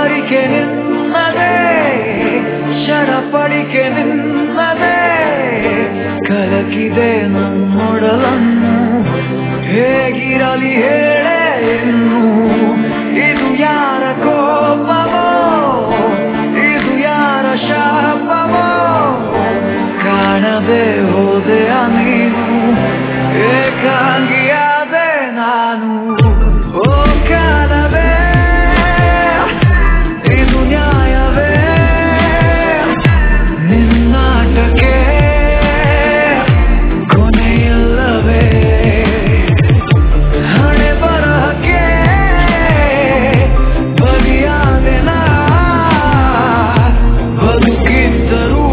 ಕನವರಿಕೆ ನಿನ್ನದೇ ಶರಪಡಿಕೆ ನಿನ್ನದೇ ಕಲಕಿದೆ ನಮ್ಮೊಡಲನ್ನು ಹೇಗಿರಲಿ ಹೇಳೆ ಇನ್ನು ಇದು ಯಾರ ಕೋಪವೋ ಇದು ಯಾರ ಶಾಪವೋ ಕಾಣದೆ ಹೋದೆ ನೀನು ಏಕಾಂಗಿಯಾದೆ ನಾನು ಓ ಕಾಲವೇ ಇದು ನ್ಯಾಯವೇ ನಿನ್ನಾಟಕ್ಕೆ ಕೊನೆಯಲ್ಲವೇ ಹಣೆ ಬರಹಕ್ಕೆ ಬಲಿಯಾದೆನ ಬದುಕಿದ್ದರೂ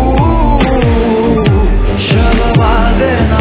ಶವವಾದೆನ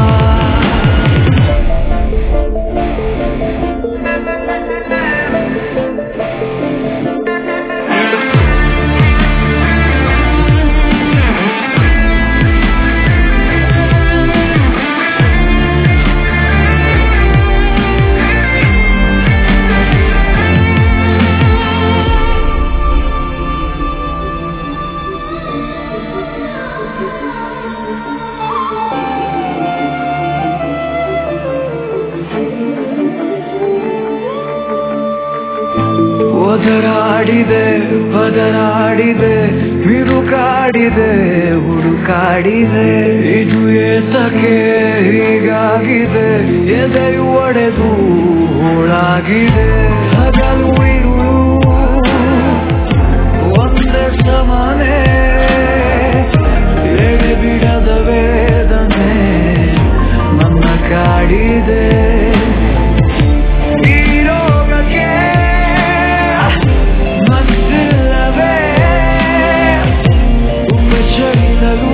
ಒದರಾಡಿದೆ ಬದರಾಡಿದೆ ಬಿರುಕಾಡಿದೆ ಹುಡುಕಾಡಿದೆ ಇದು ಏತಕ್ಕೆ ಹೀಗಾಗಿದೆ ಎದೆಯು ಒಡೆದು ಹೋಳಾಗಿದೆ ಹಗಲು ಇರುಳು ಒಂದೇ ಸಮಾನೆ ಎಡೆ ಬಿಡದ ವೇದನೆ ನನ್ನ ಕಾಡಿದೆ ಈ ರೋಗಕ್ಕೆ ಮತ್ತಿಲ್ಲವೇ ಉಪಚರಿಸಲು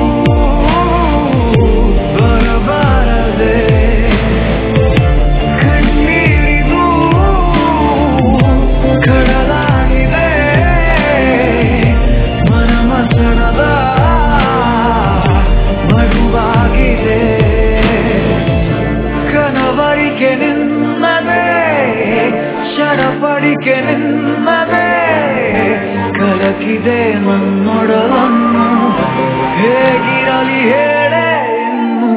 ಬರಬಾರದೆ ಕಣ್ಣೀರಿದು ಕಡಲಾಗಿದೆ ಮನಮಸಣದ ಮಗುವಾಗಿದೆ ಕನವರಿಕೆ ನಿನ್ನದೇ ಶರಪಡಿಕೆ ನಿನ್ನದೇ ಕಲಕಿದೆ ನನ್ನೊಡಲನ್ನು ಹೇಗಿರಲಿ ಹೇಳೆ ಇನ್ನು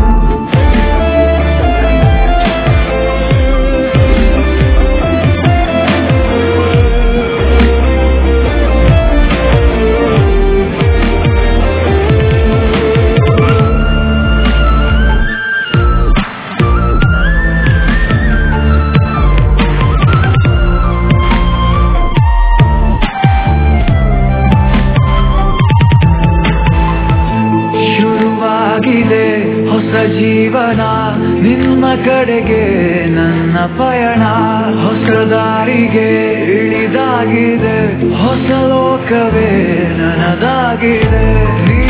ಶುರುವಾಗಿದೆ ಹೊಸ ಜೀವನ ನಿನ್ನ ಕಡೆಗೆ ನನ್ನ ಪಯಣ ಹೊಸ ದಾರಿಗೆ ಇಳಿದಾಗಿದೆ ಹೊಸ ಲೋಕವೇ ನನದಾಗಿದೆ ನೀ